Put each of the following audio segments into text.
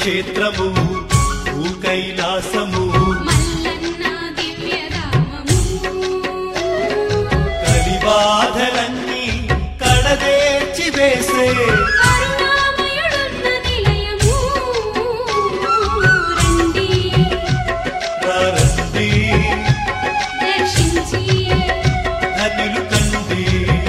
క్షేత్రము భూ కైలాసము మల్లన్న దివ్యధామము కలిబాధలన్నీ కడదేర్చి వేసే కరుణామయుడున్న నిలయము రండి రండి దర్శించి ధనులు కండి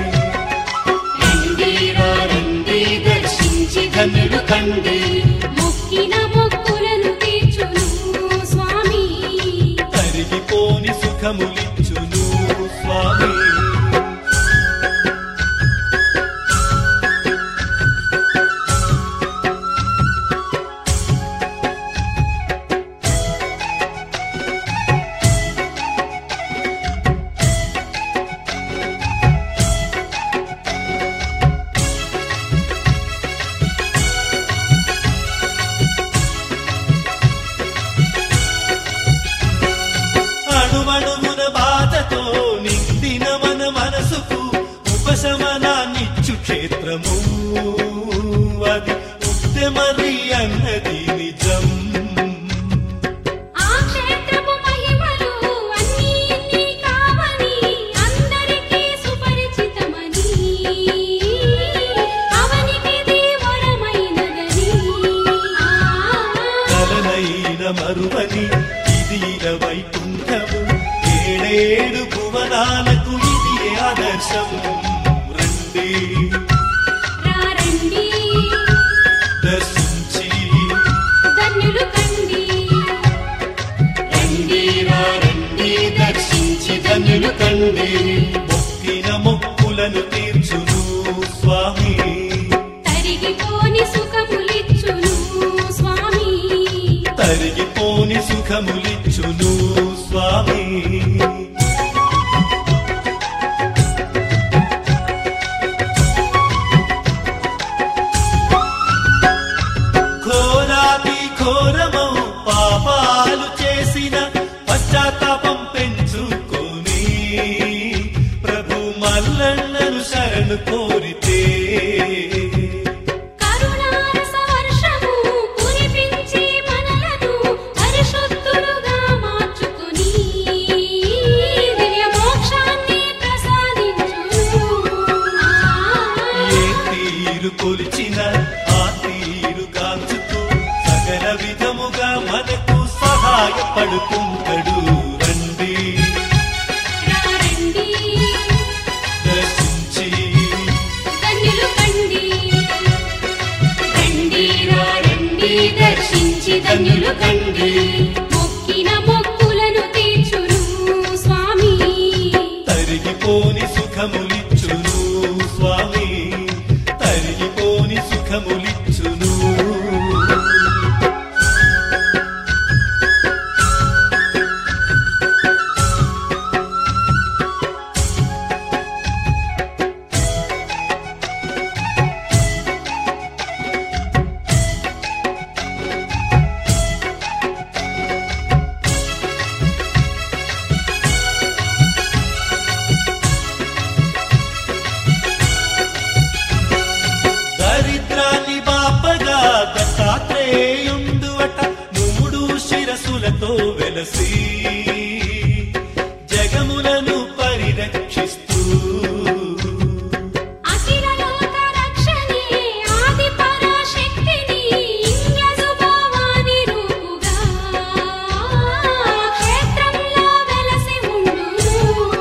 రండి రండి దర్శించి ధన్యులు కండి మొక్కిన మొక్కులను తీర్చును స్వామి తరిగిపోని సుఖములిచ్చును స్వామి అణువణువున బాధతో నిండిన మన మనసుకు ఉపశమనాన్నిచ్చు క్షేత్రము అది ఉత్తమరి అన్నది నిజం ఆ క్షేత్రపు మహిమలు అన్నీ ఇన్ని కావని అందరికీ సుపరిచితమని అవనికి దేవరమైనదని ఆ కలనైన మరువని ఇది వైకుంఠము ఏడేడు భువనాలకు ఇది ఆదర్శం రండి రారండి దర్శించి ధన్యులు కండి రండి రండి దర్శించి ధన్యులు కండి మొక్కిన మొక్కులను తీర్చును స్వామి తరిగిపోని సుఖములిచ్చును స్వామి తరిగిపోని సుఖములిచ్చును స్వామి ఘోరాతి ఘోరమౌ పాపాలు చేసిన పశ్చాత్తాపం పెంచుకొని ప్రభు మల్లన్నను శరణు కోరితే కరుణారస వర్షము కురిపించి మనలను పరిశుద్ధులుగా మార్చుకొని దివ్య మోక్షాన్ని ప్రసాదించును ఏ తీరు కొలిచిన ఆ తీరు కాంచుతూ సకల విధముగా మనకు సహాయపడుతుంటడు రండి రండి దర్శించి ధన్యులు కండి రండి రండి దర్శించి ధన్యులు కండి మొక్కిన మొక్కులను తీర్చును స్వామి తరిగిపోని సుఖములిచ్చును స్వామి తరిగిపోని సుఖములిచ్చును దరిద్రాన్ని బాపగా దత్తాత్రేయుండువట మూడు శిరసులతో వెలసి జగములను పరిరక్షిస్తూ అఖిల లోక రక్షణే ఆది పరాశక్తిని ఇంద్రజు భావాని రూపుగా క్షేత్రంలో వెలసి ఉండును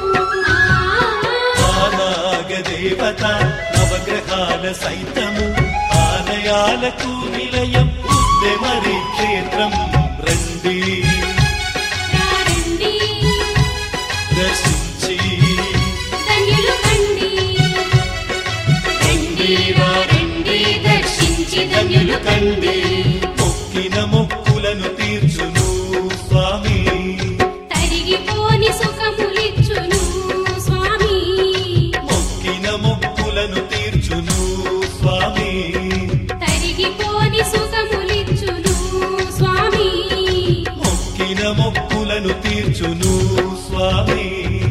ఆనాగదేవత నవగ్రహాల సైతము ఆలయాలకు నిలయం ఉద్దెమరి క్షేత్రం రండి రండి దర్శించి ధన్యులు కండి రండి రండి దర్శించి ధన్యులు కండి మొక్కిన మొక్కులను తీర్చును స్వామి తరిగిపోని సుఖములిచ్చును స్వామి మొక్కిన మొక్కులను తీర్చును స్వామి తరిగిపోని సుఖములిచ్చును స్వామి మొక్కిన మొక్కులను తీర్చును స్వామి